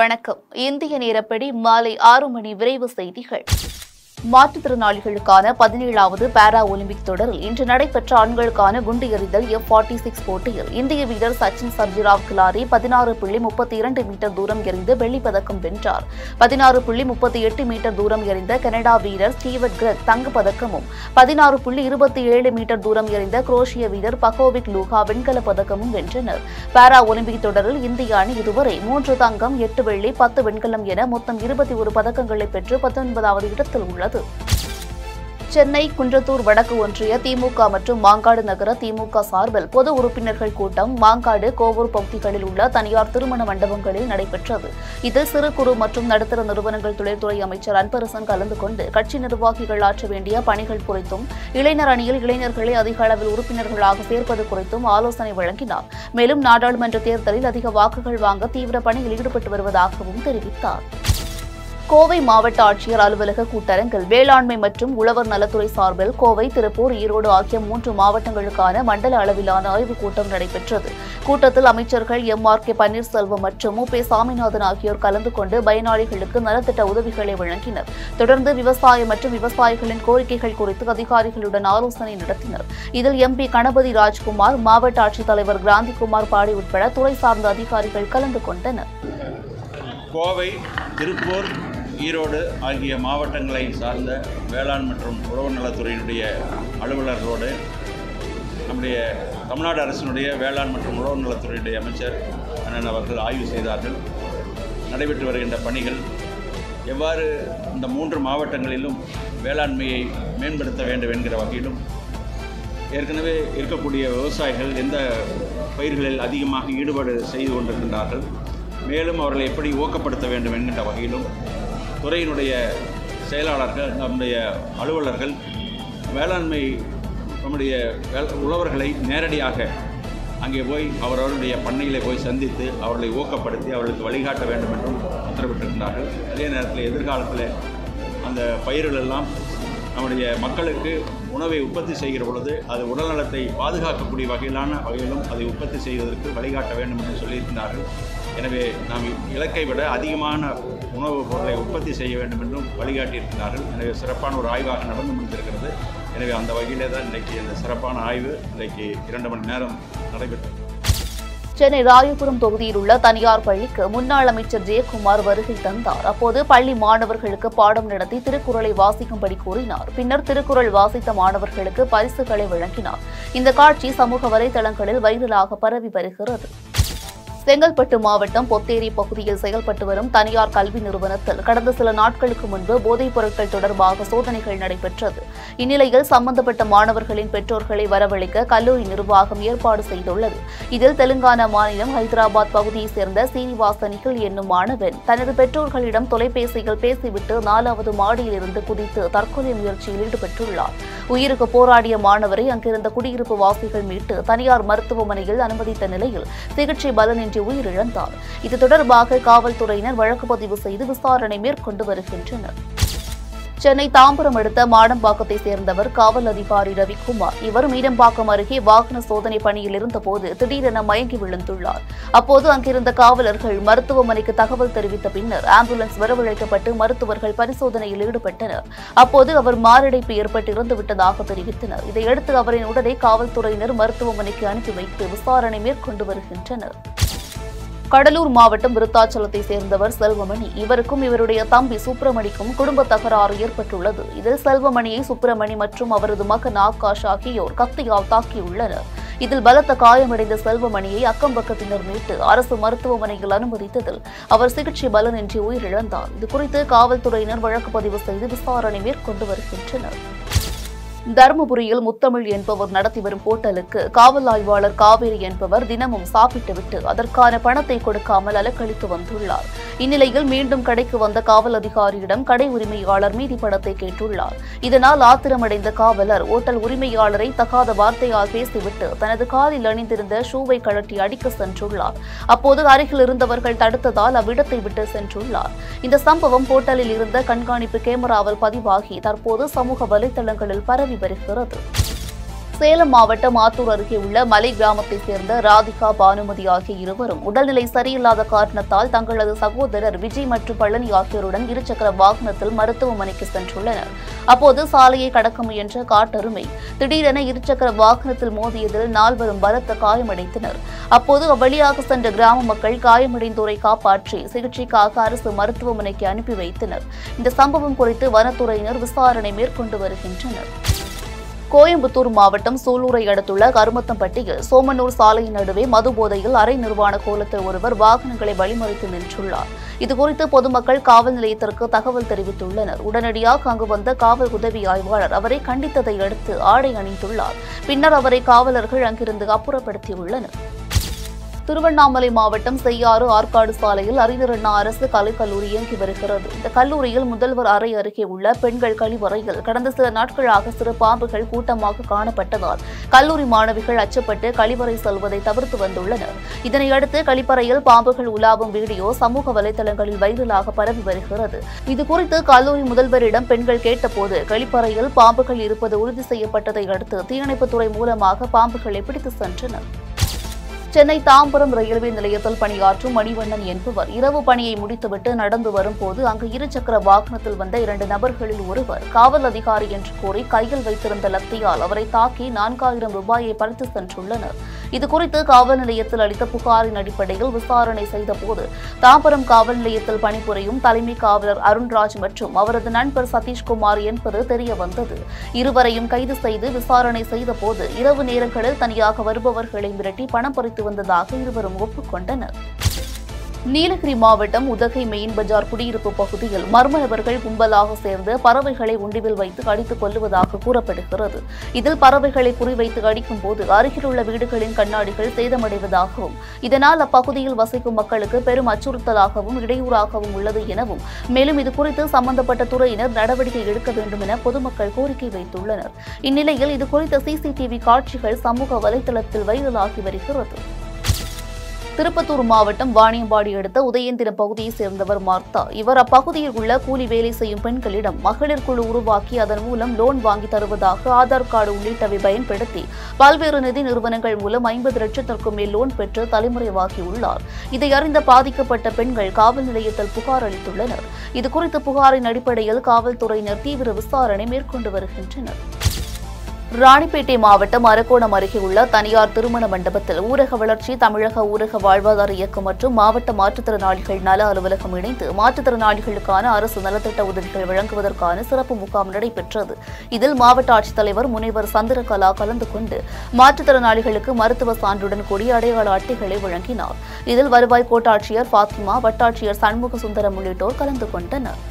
வணக்கம் இந்திய நேரப்படி மாலை ஆறு மணி விரைவு செய்திகள் மாற்றுத்திறனாளிகளுக்கான பதினேழாவது பாரா ஒலிம்பிக் தொடரில் இன்று நடைபெற்ற ஆண்களுக்கான குண்டு எறிதல் எஃப் ஃபார்ட்டி சிக்ஸ் போட்டியில் இந்திய வீரர் சச்சின் சர்ஜிராவ் கிலாரி பதினாறு புள்ளி முப்பத்தி இரண்டு மீட்டர் தூரம் எறிந்து வெள்ளிப் பதக்கம் வென்றார் பதினாறு புள்ளி முப்பத்தி எட்டு மீட்டர் தூரம் எறிந்த கனடா வீரர் ஸ்டீவர்ட் கிரெக் தங்கப் பதக்கமும் பதினாறு புள்ளி இருபத்தி ஏழு மீட்டர் தூரம் எறிந்த குரோஷிய வீரர் பகோவிக் லூகா வெண்கலப் பதக்கமும் வென்றனர் பாரா ஒலிம்பிக் தொடரில் இந்திய அணி இதுவரை மூன்று தங்கம் எட்டு வெள்ளி பத்து வெண்கலம் என மொத்தம் இருபத்தி ஒரு பதக்கங்களை பெற்று பத்தொன்பதாவது இடத்தில் உள்ளது சென்னை குன்றத்தூர் வடக்கு ஒன்றிய திமுக மற்றும் மாங்காடு நகர திமுக சார்பில் பொது உறுப்பினர்கள் கூட்டம் மாங்காடு கோவூர் பகுதிகளில் உள்ள தனியார் திருமண மண்டபங்களில் நடைபெற்றது இதில் சிறு குறு மற்றும் நடுத்தர நிறுவனங்கள் தொழில்துறை அமைச்சர் அன்பரசன் கலந்து கொண்டு கட்சி நிர்வாகிகள் ஆற்ற வேண்டிய பணிகள் குறித்தும் இளைஞர் அணியில் இளைஞர்களை அதிக அளவில் உறுப்பினர்களாக சேர்ப்பது குறித்தும் ஆலோசனை வழங்கினார் மேலும் நாடாளுமன்ற தேர்தலில் அதிக வாக்குகள் வாங்க தீவிர பணியில் ஈடுபட்டு வருவதாகவும் தெரிவித்தார் கோவை மாவட்ட ஆட்சியர் அலுவலக கூட்டரங்கில் வேளாண்மை மற்றும் உழவர் நலத்துறை சார்பில் கோவை திருப்பூர் ஈரோடு ஆகிய மூன்று மாவட்டங்களுக்கான மண்டல அளவிலான ஆய்வுக் கூட்டம் நடைபெற்றது கூட்டத்தில் அமைச்சர்கள் எம் ஆர் கே பன்னீர்செல்வம் மற்றும் மு பே சாமிநாதன் ஆகியோர் கலந்து கொண்டு பயனாளிகளுக்கு நலத்திட்ட உதவிகளை வழங்கினர் தொடர்ந்து விவசாயம் மற்றும் விவசாயிகளின் கோரிக்கைகள் குறித்து அதிகாரிகளுடன் ஆலோசனை நடத்தினர் இதில் எம்பி கணபதி ராஜ்குமார் மாவட்ட ஆட்சித்தலைவர் கிராந்திகுமார் பாடி உட்பட துறை சார்ந்த அதிகாரிகள் கலந்து கொண்டனர் கோவை திருப்பூர் ஈரோடு ஆகிய மாவட்டங்களை சார்ந்த வேளாண் மற்றும் உழவர் நலத்துறையினுடைய அலுவலர்களோடு நம்முடைய தமிழ்நாடு அரசினுடைய வேளாண் மற்றும் உழவர் நலத்துறையுடைய அமைச்சர் அண்ணன் அவர்கள் ஆய்வு செய்தார்கள் நடைபெற்று வருகின்ற பணிகள் எவ்வாறு இந்த மூன்று மாவட்டங்களிலும் வேளாண்மையை மேம்படுத்த வேண்டும் என்கிற வகையிலும் ஏற்கனவே இருக்கக்கூடிய விவசாயிகள் எந்த பயிர்களில் அதிகமாக ஈடுபாடு செய்து கொண்டிருக்கின்றார்கள் மேலும் அவர்களை எப்படி ஊக்கப்படுத்த வேண்டும் என்கின்ற வகையிலும் துறையினுடைய செயலாளர்கள் நம்முடைய அலுவலர்கள் வேளாண்மை நம்முடைய வேல- உழவர்களை நேரடியாக அங்கே போய் அவரவருடைய பண்ணையிலே போய் சந்தித்து அவர்களை ஊக்கப்படுத்தி அவர்களுக்கு வழிகாட்ட வேண்டும் என்றும் உத்தரவிட்டிருக்கிறார்கள் அதே நேரத்தில் எதிர்காலத்தில் அந்த பயிர்கள் எல்லாம் நம்முடைய மக்களுக்கு உணவை உற்பத்தி செய்கிற பொழுது அது உடல்நலத்தை பாதுகாக்கக்கூடிய வகையிலான வகையிலும் அதை உற்பத்தி செய்வதற்கு வழிகாட்ட வேண்டும் என்று சொல்லியிருக்கிறார்கள் எனவே நாம் இலக்கை விட அதிகமான உணவுப் பொருளை உற்பத்தி செய்ய வேண்டும் என்றும் வழிகாட்டியிருக்கிறார்கள் எனவே சிறப்பான ஒரு ஆய்வாக நடந்து முடிந்திருக்கிறது எனவே அந்த வகையிலே தான் இன்றைக்கு இந்த சிறப்பான ஆய்வு இன்றைக்கு இரண்டு மணி நேரம் நடைபெற்றது சென்னை ராயபுரம் தொகுதியில் உள்ள தனியார் பள்ளிக்கு முன்னாள் அமைச்சர் ஜெயக்குமார் வருகை தந்தார் அப்போது பள்ளி மாணவர்களுக்கு பாடம் நடத்தி திருக்குறளை வாசிக்கும்படி கூறினார் பின்னர் திருக்குறள் வாசித்த மாணவர்களுக்கு பரிசுகளை வழங்கினார் இந்த காட்சி சமூக வலைதளங்களில் வைரலாக பரவி வருகிறது செங்கல்பட்டு மாவட்டம் பொத்தேரி பகுதியில் செயல்பட்டு வரும் தனியார் கல்வி நிறுவனத்தில் கடந்த சில நாட்களுக்கு முன்பு போதைப் பொருட்கள் தொடர்பாக சோதனைகள் நடைபெற்றது இந்நிலையில் சம்பந்தப்பட்ட மாணவர்களின் பெற்றோர்களை வரவழைக்க கல்லூரி நிர்வாகம் ஏற்பாடு செய்துள்ளது இதில் தெலுங்கானா மாநிலம் ஹைதராபாத் பகுதியைச் சேர்ந்த சீனிவாசன் நிகில் என்னும் மாணவன் தனது பெற்றோர்களிடம் தொலைபேசியில் பேசிவிட்டு நாலாவது மாடியில் இருந்து குதித்து தற்கொலை முயற்சியில் ஈடுபட்டுள்ளார் உயிருக்கு போராடிய மாணவரை அங்கிருந்த குடியிருப்பு வாசிகள் மீட்டு தனியார் மருத்துவமனையில் அனுமதித்த நிலையில் சிகிச்சை பலனின்றி உயிரிழந்தார் இது தொடர்பாக காவல்துறையினர் வழக்கு பதிவு செய்து விசாரணை மேற்கொண்டு வருகின்றனர் சென்னை தாம்பரம் அடுத்த மாடம்பாக்கத்தை சேர்ந்தவர் காவல் அதிகாரி ரவிக்குமார் இவர் மீனம்பாக்கம் அருகே வாகன சோதனை பணியில் இருந்தபோது திடீரென மயங்கி விழுந்துள்ளார் அப்போது அங்கிருந்த காவலர்கள் மருத்துவமனைக்கு தகவல் தெரிவித்த பின்னர் ஆம்புலன்ஸ் வரவழைக்கப்பட்டு மருத்துவர்கள் பரிசோதனையில் ஈடுபட்டனர் அப்போது அவர் மாரடைப்பு ஏற்பட்டு இறந்து விட்டதாக தெரிவித்தனர் இதையடுத்து அவரின் உடலை காவல்துறையினர் மருத்துவமனைக்கு அனுப்பி வைத்து விசாரணை மேற்கொண்டு வருகின்றனர் கடலூர் மாவட்டம் விருத்தாச்சலத்தை சேர்ந்தவர் செல்வமணி இவருக்கும் இவருடைய தம்பி சுப்பிரமணிக்கும் குடும்ப தகராறு ஏற்பட்டுள்ளது இதில் செல்வமணியை சுப்பிரமணி மற்றும் அவரது மகன் ஆகாஷ் ஆகியோர் கத்தியால் தாக்கியுள்ளனர் இதில் பலத்த காயமடைந்த செல்வமணியை அக்கம்பக்கத்தினர் மீட்டு அரசு மருத்துவமனையில் அனுமதித்ததில் அவர் சிகிச்சை பலனின்றி உயிரிழந்தார் இதுகுறித்து காவல்துறையினர் வழக்கு பதிவு செய்து விசாரணை மேற்கொண்டு வருகின்றனர் தருமபுரியில் முத்தமிழ் என்பவர் நடத்தி வரும் ஹோட்டலுக்கு காவல் ஆய்வாளர் காவேரி என்பவர் தினமும் சாப்பிட்டுவிட்டு அதற்கான பணத்தை கொடுக்காமல் அலக்களித்து வந்துள்ளார் இந்நிலையில் மீண்டும் கடைக்கு வந்த காவல் அதிகாரியிடம் கடை உரிமையாளர் மீதி பணத்தை கேட்டுள்ளார் இதனால் ஆத்திரமடைந்த காவலர் ஓட்டல் உரிமையாளரை தகாத வார்த்தையால் பேசிவிட்டு தனது காலில் அணிந்திருந்த ஷூவை கழட்டி அடிக்க சென்றுள்ளார் அப்போது அருகில் இருந்தவர்கள் தடுத்ததால் அவ்விடத்தை விட்டு சென்றுள்ளார் இந்த சம்பவம் ஹோட்டலில் இருந்த கண்காணிப்பு கேமராவில் பதிவாகி தற்போது சமூக வலைதளங்களில் பரவி வருகிறது சேலம் மாவட்டம் ஆத்தூர் அருகே உள்ள மலை கிராமத்தைச் சேர்ந்த ராதிகா பானுமதி ஆகிய இருவரும் உடல்நிலை சரியில்லாத காரணத்தால் தங்களது சகோதரர் விஜய் மற்றும் பழனி ஆகியோருடன் இருசக்கர வாகனத்தில் மருத்துவமனைக்கு சென்றுள்ளனர் அப்போது சாலையை கடக்க முயன்ற காட்டெருமை திடீரென இருசக்கர வாகனத்தில் மோதியதில் நால்வரும் பலத்த காயமடைந்தனர் அப்போது அவ்வழியாக சென்ற கிராம மக்கள் காயமடைந்தோரை காப்பாற்றி சிகிச்சைக்காக அரசு மருத்துவமனைக்கு அனுப்பி வைத்தனர் இந்த சம்பவம் குறித்து வனத்துறையினர் விசாரணை மேற்கொண்டு வருகின்றனர் கோயம்புத்தூர் மாவட்டம் சூலூரை அடுத்துள்ள கருமத்தம்பட்டியில் சோமனூர் சாலையின் நடுவே மது போதையில் அரை நிர்வாண கோலத்தில் ஒருவர் வாகனங்களை வழிமறித்து நின்றுள்ளார் இதுகுறித்து பொதுமக்கள் காவல் நிலையத்திற்கு தகவல் தெரிவித்துள்ளனர் உடனடியாக அங்கு வந்த காவல் உதவி ஆய்வாளர் அவரை கண்டித்ததை அடுத்து ஆடை அணிந்துள்ளார் பின்னர் அவரை காவலர்கள் அங்கிருந்து அப்புறப்படுத்தியுள்ளனர் திருவண்ணாமலை மாவட்டம் செய்யாறு ஆற்காடு சாலையில் அறிஞர் அண்ணா அரசு கலைக்கல்லூரி இயங்கி வருகிறது இந்த கல்லூரியில் முதல்வர் அறை அருகே உள்ள பெண்கள் கழிவறையில் கடந்த சில நாட்களாக சிறு பாம்புகள் கூட்டமாக காணப்பட்டதால் கல்லூரி மாணவிகள் அச்சப்பட்டு கழிவறை செல்வதை தவிர்த்து வந்துள்ளனர் இதனையடுத்து கழிப்பறையில் பாம்புகள் உலாவும் வீடியோ சமூக வலைதளங்களில் வைரலாக பரவி வருகிறது இதுகுறித்து கல்லூரி முதல்வரிடம் பெண்கள் கேட்டபோது கழிப்பறையில் பாம்புகள் இருப்பது உறுதி செய்யப்பட்டதை அடுத்து தீயணைப்புத்துறை மூலமாக பாம்புகளை பிடித்து சென்றனர் சென்னை தாம்பரம் ரயில்வே நிலையத்தில் பணியாற்றும் மணிவண்ணன் என்பவர் இரவு பணியை முடித்துவிட்டு நடந்து வரும்போது அங்கு இருசக்கர வாகனத்தில் வந்த இரண்டு நபர்களில் ஒருவர் காவல் அதிகாரி என்று கூறி கையில் வைத்திருந்த லத்தியால் அவரை தாக்கி நான்காயிரம் ரூபாயை பறித்து சென்றுள்ளனர் இதுகுறித்து காவல் நிலையத்தில் அளித்த புகாரின் அடிப்படையில் விசாரணை செய்தபோது தாம்பரம் காவல் நிலையத்தில் பணிபுரியும் தலைமை காவலர் அருண்ராஜ் மற்றும் அவரது நண்பர் சதீஷ்குமார் என்பது தெரிய வந்தது இருவரையும் கைது செய்து விசாரணை செய்தபோது இரவு நேரங்களில் தனியாக வருபவர்களை மிரட்டி பணம் பறித்து வந்ததாக இருவரும் ஒப்புக்கொண்டனர் நீலகிரி மாவட்டம் உதகை மெயின் பஜார் குடியிருப்பு பகுதியில் மர்ம நபர்கள் கும்பலாக சேர்ந்து பறவைகளை உண்டிவில் வைத்து அடித்துக் கொல்லுவதாக கூறப்படுகிறது இதில் பறவைகளை குறிவைத்து அடிக்கும் போது அருகிலுள்ள வீடுகளின் கண்ணாடிகள் சேதமடைவதாகவும் இதனால் அப்பகுதியில் வசிக்கும் மக்களுக்கு பெரும் அச்சுறுத்தலாகவும் இடையூறாகவும் உள்ளது எனவும் மேலும் இதுகுறித்து சம்பந்தப்பட்ட துறையினர் நடவடிக்கை எடுக்க வேண்டும் என பொதுமக்கள் கோரிக்கை வைத்துள்ளனர் இந்நிலையில் இதுகுறித்த சிசிடிவி காட்சிகள் சமூக வலைதளத்தில் வைரலாகி வருகிறது திருப்பத்தூர் மாவட்டம் வாணியம்பாடி அடுத்த உதயந்திரம் பகுதியைச் சேர்ந்தவர் மார்த்தா இவர் அப்பகுதியில் உள்ள கூலி வேலை செய்யும் பெண்களிடம் மகளிர் குழு உருவாக்கி அதன் மூலம் லோன் வாங்கி தருவதாக ஆதார் கார்டு உள்ளிட்டவை பயன்படுத்தி பல்வேறு நிதி நிறுவனங்கள் மூலம் ஐம்பது லட்சத்திற்கும் மேல் லோன் பெற்று தலைமுறைவாகியுள்ளார் இதை அறிந்த பாதிக்கப்பட்ட பெண்கள் காவல் நிலையத்தில் புகார் அளித்துள்ளனர் இதுகுறித்த புகாரின் அடிப்படையில் காவல்துறையினர் தீவிர விசாரணை மேற்கொண்டு வருகின்றனர் ராணிப்பேட்டை மாவட்டம் அரக்கோணம் அருகே உள்ள தனியார் திருமண மண்டபத்தில் ஊரக வளர்ச்சி தமிழக ஊரக வாழ்வாதார இயக்கம் மற்றும் மாவட்ட மாற்றுத்திறனாளிகள் நல அலுவலகம் இணைந்து மாற்றுத்திறனாளிகளுக்கான அரசு நலத்திட்ட உதவிகள் வழங்குவதற்கான சிறப்பு முகாம் நடைபெற்றது இதில் மாவட்ட ஆட்சித்தலைவர் முனைவர் சந்திரகலா கலந்து கொண்டு மாற்றுத்திறனாளிகளுக்கு மருத்துவ சான்றுடன் கூடிய அடையாள அட்டைகளை வழங்கினார் இதில் வருவாய் கோட்டாட்சியர் பாத்திமா வட்டாட்சியர் சண்முக சுந்தரம் உள்ளிட்டோர் கலந்து கொண்டனர்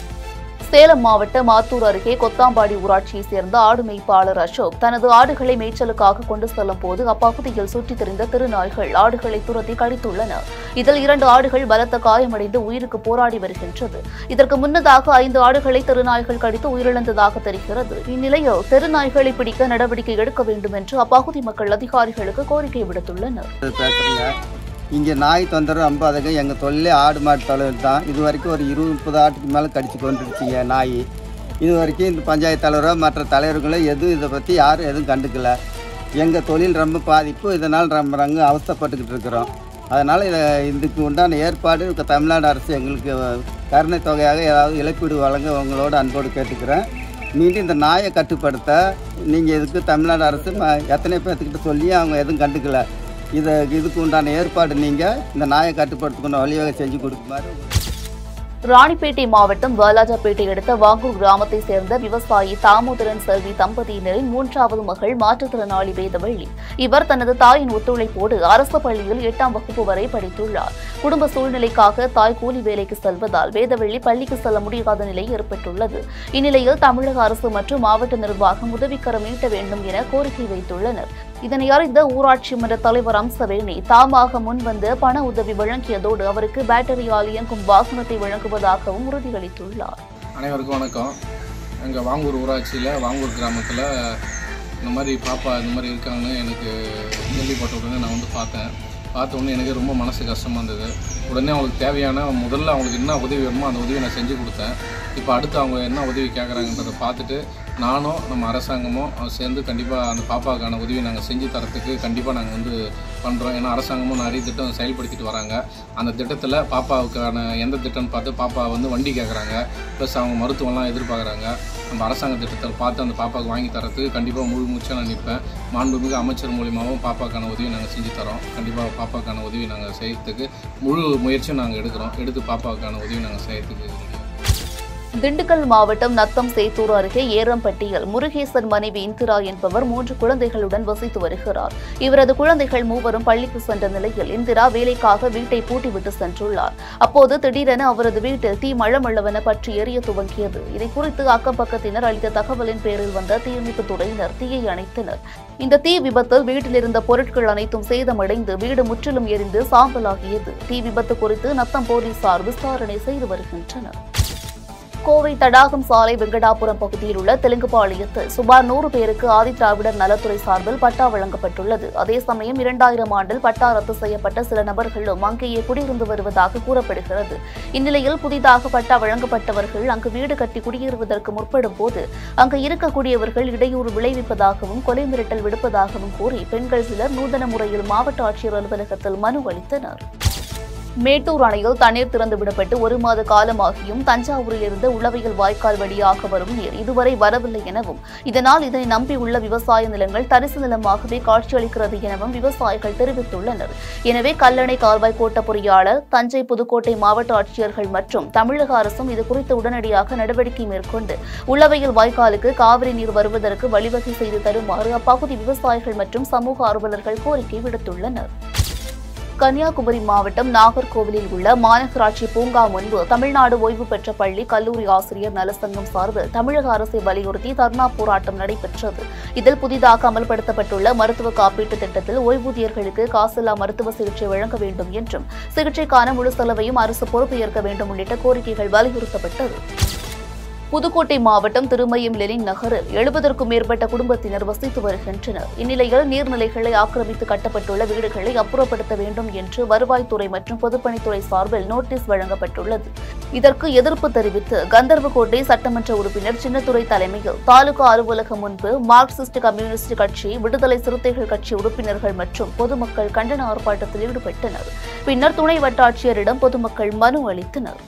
சேலம் மாவட்டம் ஆத்தூர் அருகே கொத்தாம்பாடி ஊராட்சியைச் சேர்ந்த ஆடு மேய்ப்பாளர் அசோக் தனது ஆடுகளை மேய்ச்சலுக்காக கொண்டு செல்லும் போது அப்பகுதியில் சுற்றித் திரிந்த திருநாய்கள் ஆடுகளை துரத்தி கடித்துள்ளன இதில் இரண்டு ஆடுகள் பலத்த காயமடைந்து உயிருக்கு போராடி வருகின்றது இதற்கு முன்னதாக ஐந்து ஆடுகளை திருநாய்கள் கடித்து உயிரிழந்ததாக தெரிகிறது இந்நிலையில் தெருநாய்களை பிடிக்க நடவடிக்கை எடுக்க வேண்டும் என்று அப்பகுதி மக்கள் அதிகாரிகளுக்கு கோரிக்கை விடுத்துள்ளனர் பேசுகிறேங்க இங்கே நாய் தொந்தரவு ரொம்ப அதிகம் எங்கள் தொழிலே ஆடு மாடு தொழில் தான் இது வரைக்கும் ஒரு இருபது முப்பது ஆட்டுக்கு மேலே கடிச்சு கொண்டுருச்சுங்க நாய் இது வரைக்கும் இந்த பஞ்சாயத்து தலைவரோ மற்ற தலைவர்களோ எதுவும் இதை பற்றி யாரும் எதுவும் கண்டுக்கல எங்கள் தொழில் ரொம்ப பாதிப்பு இதனால் ரொம்ப ரொம்ப அவஸ்தைப்பட்டுக்கிட்டு இருக்கிறோம் அதனால் இதை இதுக்கு உண்டான ஏற்பாடு இப்ப தமிழ்நாடு அரசு எங்களுக்கு கருணை தொகையாக ஏதாவது இழப்பீடு வழங்க உங்களோட அன்போடு கேட்டுக்கிறேன் மீண்டும் இந்த நாயை கட்டுப்படுத்த நீங்கள் இதுக்கு தமிழ்நாடு அரசு ம- எத்தனை பேர்த்துக்கிட்ட சொல்லி அவங்க எதுவும் கண்டுக்கல இதை இதுக்கு உண்டான ஏற்பாடு நீங்கள் இந்த நாயை கட்டுப்படுத்துக்கணும் வழிவகை செஞ்சு கொடுக்குமாறு ராணிப்பேட்டை மாவட்டம் வாலாஜாபேட்டை அடுத்த வாங்கூர் கிராமத்தைச் சேர்ந்த விவசாயி தாமோதரன் செல்வி தம்பதியினரின் மூன்றாவது மகள் மாற்றுத்திறனாளி வேதவள்ளி இவர் தனது தாயின் ஒத்துழைப்போடு அரசு பள்ளியில் எட்டாம் வகுப்பு வரை படித்துள்ளார் குடும்ப சூழ்நிலைக்காக தாய் கூலி வேலைக்கு செல்வதால் வேதவள்ளி பள்ளிக்கு செல்ல முடியாத நிலை ஏற்பட்டுள்ளது இந்நிலையில் தமிழக அரசு மற்றும் மாவட்ட நிர்வாகம் உதவிக்கரம் நீட்ட வேண்டும் என கோரிக்கை வைத்துள்ளனர் இதனை அறிந்த ஊராட்சி மன்ற தலைவர் அம்சவேணி தாமாக முன்வந்து பண உதவி வழங்கியதோடு அவருக்கு பேட்டரியால் இயங்கும் வாகனத்தை வழங்குவதாகவும் உறுதியளித்துள்ளார் அனைவருக்கும் வணக்கம் எங்கள் வாங்கூர் ஊராட்சியில் வாங்கூர் கிராமத்தில் இந்த மாதிரி பாப்பா இந்த மாதிரி இருக்காங்கன்னு எனக்கு கேள்விப்பட்ட உடனே நான் வந்து பார்த்தேன் பார்த்த உடனே எனக்கு ரொம்ப மனசு கஷ்டமாக இருந்தது உடனே அவங்களுக்கு தேவையான முதல்ல அவங்களுக்கு என்ன உதவி வேணுமோ அந்த உதவியை நான் செஞ்சு கொடுத்தேன் இப்போ அடுத்து அவங்க என்ன உதவி கேட்குறாங்கன்றதை பார்த்துட்டு நானும் நம்ம அரசாங்கமும் சேர்ந்து கண்டிப்பாக அந்த பாப்பாவுக்கான உதவி நாங்கள் செஞ்சு தரத்துக்கு கண்டிப்பாக நாங்கள் வந்து பண்ணுறோம் ஏன்னா அரசாங்கமும் நிறைய திட்டம் செயல்படுத்திட்டு வராங்க அந்த திட்டத்தில் பாப்பாவுக்கான எந்த திட்டம்னு பார்த்து பாப்பா வந்து வண்டி கேட்குறாங்க ப்ளஸ் அவங்க மருத்துவம்லாம் எதிர்பார்க்குறாங்க நம்ம அரசாங்க திட்டத்தை பார்த்து அந்த பாப்பாவுக்கு வாங்கி தரத்துக்கு கண்டிப்பாக முழு மூச்சாக நான் நிற்பேன் மாண்புமிகு அமைச்சர் மூலியமாகவும் பாப்பாக்கான உதவி நாங்கள் செஞ்சு தரோம் கண்டிப்பாக பாப்பாக்கான உதவி நாங்கள் செய்யறதுக்கு முழு முயற்சியும் நாங்கள் எடுக்கிறோம் எடுத்து பாப்பாவுக்கான உதவி நாங்கள் செய்யறதுக்கு ready. திண்டுக்கல் மாவட்டம் நத்தம் சேத்தூர் அருகே ஏரம்பட்டியில் முருகேசன் மனைவி இந்திரா என்பவர் மூன்று குழந்தைகளுடன் வசித்து வருகிறார் இவரது குழந்தைகள் மூவரும் பள்ளிக்கு சென்ற நிலையில் இந்திரா வேலைக்காக வீட்டை பூட்டிவிட்டு சென்றுள்ளார் அப்போது திடீரென அவரது வீட்டில் தீ மழமளவென பற்றி எரிய துவங்கியது இதை குறித்து அக்கம் பக்கத்தினர் அளித்த தகவலின் பேரில் வந்த தீயணைப்பு துறையினர் தீயை அணைத்தனர் இந்த தீ விபத்தில் வீட்டில் இருந்த பொருட்கள் அனைத்தும் சேதமடைந்து வீடு முற்றிலும் எரிந்து சாம்பலாகியது தீ விபத்து குறித்து நத்தம் போலீசார் விசாரணை செய்து வருகின்றனர் கோவை தடாகம் சாலை வெங்கடாபுரம் பகுதியில் உள்ள தெலுங்குபாளையத்தில் சுமார் நூறு பேருக்கு ஆதிதிராவிடர் நலத்துறை சார்பில் பட்டா வழங்கப்பட்டுள்ளது அதே சமயம் இரண்டாயிரம் ஆண்டில் பட்டா ரத்து செய்யப்பட்ட சில நபர்களும் அங்கேயே குடியிருந்து வருவதாக கூறப்படுகிறது இந்நிலையில் புதிதாக பட்டா வழங்கப்பட்டவர்கள் அங்கு வீடு கட்டி குடியேறுவதற்கு முற்படும் போது அங்கு இருக்கக்கூடியவர்கள் இடையூறு விளைவிப்பதாகவும் கொலை மிரட்டல் விடுப்பதாகவும் கூறி பெண்கள் சிலர் நூதன முறையில் மாவட்ட ஆட்சியர் அலுவலகத்தில் மனு அளித்தனர் மேட்டூர் அணையில் தண்ணீர் திறந்து விடப்பட்டு ஒரு மாத காலமாகியும் தஞ்சாவூரில் இருந்து உளவியல் வாய்க்கால் வழியாக வரும் நீர் இதுவரை வரவில்லை எனவும் இதனால் இதனை நம்பியுள்ள விவசாய நிலங்கள் தரிசு நிலமாகவே காட்சியளிக்கிறது எனவும் விவசாயிகள் தெரிவித்துள்ளனர் எனவே கல்லணை கால்வாய் கோட்ட பொறியாளர் தஞ்சை புதுக்கோட்டை மாவட்ட ஆட்சியர்கள் மற்றும் தமிழக அரசும் இதுகுறித்து உடனடியாக நடவடிக்கை மேற்கொண்டு உளவியல் வாய்க்காலுக்கு காவிரி நீர் வருவதற்கு வழிவகை செய்து தருமாறு அப்பகுதி விவசாயிகள் மற்றும் சமூக ஆர்வலர்கள் கோரிக்கை விடுத்துள்ளனர் கன்னியாகுமரி மாவட்டம் நாகர்கோவிலில் உள்ள மாநகராட்சி பூங்கா முன்பு தமிழ்நாடு ஓய்வு பெற்ற பள்ளி கல்லூரி ஆசிரியர் நலசங்கம் சார்பில் தமிழக அரசை வலியுறுத்தி தர்ணா போராட்டம் நடைபெற்றது இதில் புதிதாக அமல்படுத்தப்பட்டுள்ள மருத்துவ காப்பீட்டு திட்டத்தில் ஓய்வூதியர்களுக்கு காசில்லா மருத்துவ சிகிச்சை வழங்க வேண்டும் என்றும் சிகிச்சைக்கான முழு செலவையும் அரசு பொறுப்பேற்க வேண்டும் உள்ளிட்ட கோரிக்கைகள் வலியுறுத்தப்பட்டது புதுக்கோட்டை மாவட்டம் திருமயம் லெனின் நகரில் எழுபதற்கும் மேற்பட்ட குடும்பத்தினர் வசித்து வருகின்றனர் இந்நிலையில் நீர்நிலைகளை ஆக்கிரமித்து கட்டப்பட்டுள்ள வீடுகளை அப்புறப்படுத்த வேண்டும் என்று வருவாய்த்துறை மற்றும் பொதுப்பணித்துறை சார்பில் நோட்டீஸ் வழங்கப்பட்டுள்ளது இதற்கு எதிர்ப்பு தெரிவித்து கந்தர்வக்கோட்டை சட்டமன்ற உறுப்பினர் சின்னத்துறை தலைமையில் தாலுகா அலுவலகம் முன்பு மார்க்சிஸ்ட் கம்யூனிஸ்ட் கட்சி விடுதலை சிறுத்தைகள் கட்சி உறுப்பினர்கள் மற்றும் பொதுமக்கள் கண்டன ஆர்ப்பாட்டத்தில் ஈடுபட்டனர் பின்னர் துணை வட்டாட்சியரிடம் பொதுமக்கள் மனு அளித்தனர்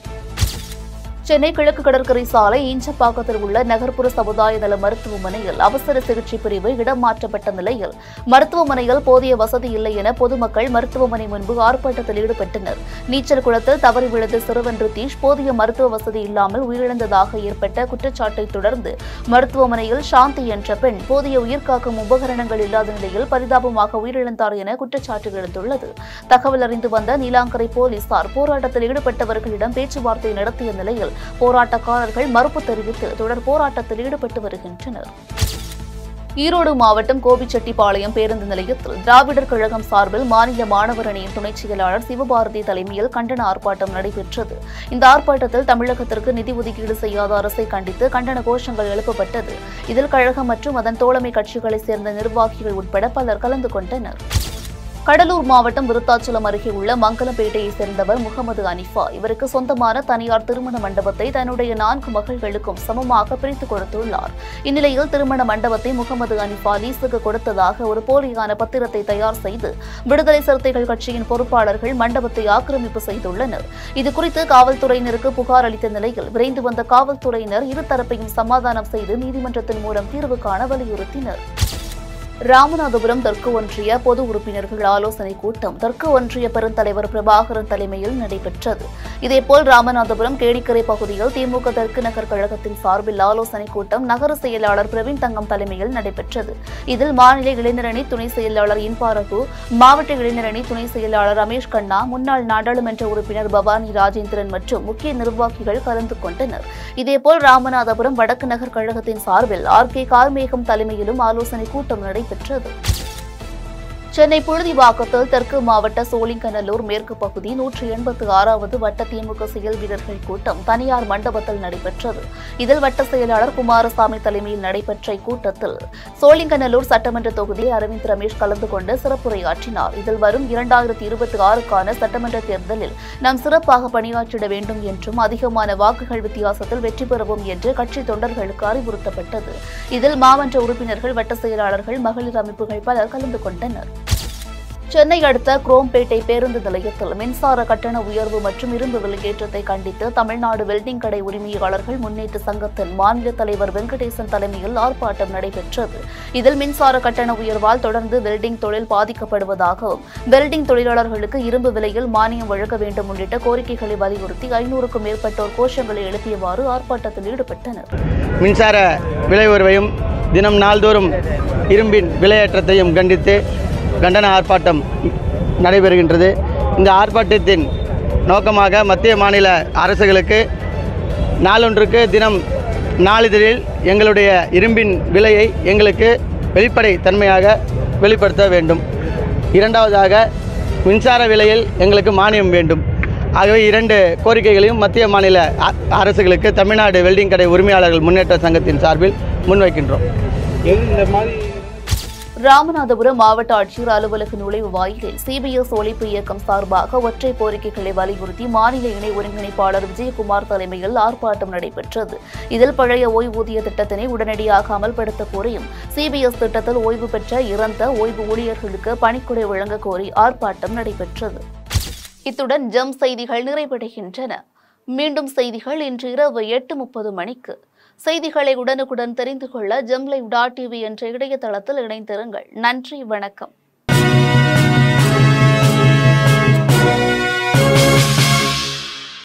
சென்னை கிழக்கு கடற்கரை சாலை ஈஞ்சப்பாக்கத்தில் உள்ள நகர்ப்புற சமுதாய நல மருத்துவமனையில் அவசர சிகிச்சை பிரிவு இடம் மாற்றப்பட்ட நிலையில் மருத்துவமனையில் போதிய வசதி இல்லை என பொதுமக்கள் மருத்துவமனை முன்பு ஆர்ப்பாட்டத்தில் ஈடுபட்டனர் நீச்சல் குளத்தில் தவறி விழுந்த சிறுவன் ரிதீஷ் போதிய மருத்துவ வசதி இல்லாமல் உயிரிழந்ததாக ஏற்பட்ட குற்றச்சாட்டை தொடர்ந்து மருத்துவமனையில் சாந்தி என்ற பெண் போதிய உயிர்காக்கும் உபகரணங்கள் இல்லாத நிலையில் பரிதாபமாக உயிரிழந்தார் என குற்றச்சாட்டு எழுந்துள்ளது தகவல் அறிந்து வந்த நீலாங்கரை போலீசார் போராட்டத்தில் ஈடுபட்டவர்களிடம் பேச்சுவார்த்தை நடத்திய நிலையில் போராட்டக்காரர்கள் மறுப்பு தெரிவித்து தொடர் போராட்டத்தில் ஈடுபட்டு வருகின்றனர் ஈரோடு மாவட்டம் கோபிச்செட்டிப்பாளையம் பேருந்து நிலையத்தில் திராவிடர் கழகம் சார்பில் மாநில மாணவர் அணியின் துணைச் செயலாளர் சிவபாரதி தலைமையில் கண்டன ஆர்ப்பாட்டம் நடைபெற்றது இந்த ஆர்ப்பாட்டத்தில் தமிழகத்திற்கு நிதி ஒதுக்கீடு செய்யாத அரசை கண்டித்து கண்டன கோஷங்கள் எழுப்பப்பட்டது இதில் கழகம் மற்றும் அதன் தோழமை கட்சிகளைச் சேர்ந்த நிர்வாகிகள் உட்பட பலர் கலந்து கொண்டனர் கடலூர் மாவட்டம் விருத்தாச்சலம் அருகே உள்ள மங்கலம்பேட்டையைச் சேர்ந்தவர் முகமது அனிஃபா இவருக்கு சொந்தமான தனியார் திருமண மண்டபத்தை தன்னுடைய நான்கு மகள்களுக்கும் சமமாக பிரித்துக் கொடுத்துள்ளார் இந்நிலையில் திருமண மண்டபத்தை முகமது அனிஃபா லீஸுக்கு கொடுத்ததாக ஒரு போலியான பத்திரத்தை தயார் செய்து விடுதலை சிறுத்தைகள் கட்சியின் பொறுப்பாளர்கள் மண்டபத்தை ஆக்கிரமிப்பு செய்துள்ளனர் இதுகுறித்து காவல்துறையினருக்கு புகார் அளித்த நிலையில் விரைந்து வந்த காவல்துறையினர் இருதரப்பையும் சமாதானம் செய்து நீதிமன்றத்தின் மூலம் தீர்வு காண வலியுறுத்தினர் ராமநாதபுரம் தெற்கு ஒன்றிய பொது உறுப்பினர்கள் ஆலோசனைக் கூட்டம் தெற்கு ஒன்றிய பெருந்தலைவர் பிரபாகரன் தலைமையில் நடைபெற்றது இதேபோல் ராமநாதபுரம் கேடிக்கரை பகுதியில் திமுக தெற்கு நகர் கழகத்தின் சார்பில் ஆலோசனைக் கூட்டம் நகர செயலாளர் பிரவீன் தங்கம் தலைமையில் நடைபெற்றது இதில் மாநில இளைஞரணி துணை செயலாளர் இன்பாரகு மாவட்ட இளைஞரணி துணை செயலாளர் ரமேஷ் கண்ணா முன்னாள் நாடாளுமன்ற உறுப்பினர் பவானி ராஜேந்திரன் மற்றும் முக்கிய நிர்வாகிகள் கலந்து கொண்டனர் இதேபோல் ராமநாதபுரம் வடக்கு நகர் கழகத்தின் சார்பில் ஆர் கே கார்மேகம் தலைமையிலும் ஆலோசனைக் கூட்டம் நடைபெற்றது சென்னை புழுதிவாக்கத்தில் தெற்கு மாவட்ட சோழிங்கநல்லூர் மேற்கு பகுதி நூற்றி எண்பத்து ஆறாவது வட்ட திமுக செயல் வீரர்கள் கூட்டம் தனியார் மண்டபத்தில் நடைபெற்றது இதில் வட்ட செயலாளர் குமாரசாமி தலைமையில் நடைபெற்ற இக்கூட்டத்தில் சோழிங்கநல்லூர் சட்டமன்ற தொகுதி அரவிந்த் ரமேஷ் கலந்து கொண்டு சிறப்புரையாற்றினார் இதில் வரும் இரண்டாயிரத்தி இருபத்தி ஆறுக்கான சட்டமன்ற தேர்தலில் நாம் சிறப்பாக பணியாற்றிட வேண்டும் என்றும் அதிகமான வாக்குகள் வித்தியாசத்தில் வெற்றி பெறுவோம் என்று கட்சி தொண்டர்களுக்கு அறிவுறுத்தப்பட்டது இதில் மாவட்ட உறுப்பினர்கள் வட்ட செயலாளர்கள் மகளிர் அமைப்புகள் பலர் கலந்து கொண்டனர் சென்னை அடுத்த குரோம்பேட்டை பேருந்து நிலையத்தில் மின்சார கட்டண உயர்வு மற்றும் இரும்பு விலையேற்றத்தை கண்டித்து தமிழ்நாடு வெல்டிங் கடை உரிமையாளர்கள் முன்னேற்ற சங்கத்தின் மாநில தலைவர் வெங்கடேசன் தலைமையில் ஆர்ப்பாட்டம் நடைபெற்றது இதில் மின்சார கட்டண உயர்வால் தொடர்ந்து வெல்டிங் தொழில் பாதிக்கப்படுவதாகவும் வெல்டிங் தொழிலாளர்களுக்கு இரும்பு விலையில் மானியம் வழங்க வேண்டும் உள்ளிட்ட கோரிக்கைகளை வலியுறுத்தி ஐநூறுக்கும் மேற்பட்டோர் கோஷங்களை எழுப்பியவாறு ஆர்ப்பாட்டத்தில் ஈடுபட்டனர் மின்சார விலை உயர்வையும் தினம் நாள்தோறும் இரும்பின் விலையேற்றத்தையும் கண்டித்து கண்டன ஆர்ப்பாட்டம் நடைபெறுகின்றது இந்த ஆர்ப்பாட்டத்தின் நோக்கமாக மத்திய மாநில அரசுகளுக்கு நாளொன்றுக்கு தினம் நாளிதழில் எங்களுடைய இரும்பின் விலையை எங்களுக்கு வெளிப்படை தன்மையாக வெளிப்படுத்த வேண்டும் இரண்டாவதாக மின்சார விலையில் எங்களுக்கு மானியம் வேண்டும் ஆகவே இரண்டு கோரிக்கைகளையும் மத்திய மாநில அ- அரசுகளுக்கு தமிழ்நாடு வெல்டிங் கடை உரிமையாளர்கள் முன்னேற்ற சங்கத்தின் சார்பில் முன்வைக்கின்றோம் ராமநாதபுரம் மாவட்ட ஆட்சியர் அலுவலக நுழைவு வாயிலில் சிபிஎஸ் ஒழிப்பு இயக்கம் சார்பாக ஒற்றை கோரிக்கைகளை வலியுறுத்தி மாநில இணை ஒருங்கிணைப்பாளர் விஜயகுமார் தலைமையில் ஆர்ப்பாட்டம் நடைபெற்றது இதில் பழைய ஓய்வூதிய திட்டத்தினை உடனடியாக அமல்படுத்த கோரியும் சிபிஎஸ் திட்டத்தில் ஓய்வு பெற்ற இறந்த ஓய்வு ஊழியர்களுக்கு பணிக்குடை வழங்க கோரி ஆர்ப்பாட்டம் நடைபெற்றது இத்துடன் ஜம் செய்திகள் நிறைவடைகின்றன மீண்டும் செய்திகள் இன்று இரவு எட்டு முப்பது மணிக்கு செய்திகளை உடனுக்குடன் தெரிந்து கொள்ள ஜம்லைவ் டாட் டிவி என்ற இணையதளத்தில் இணைந்திருங்கள் நன்றி வணக்கம்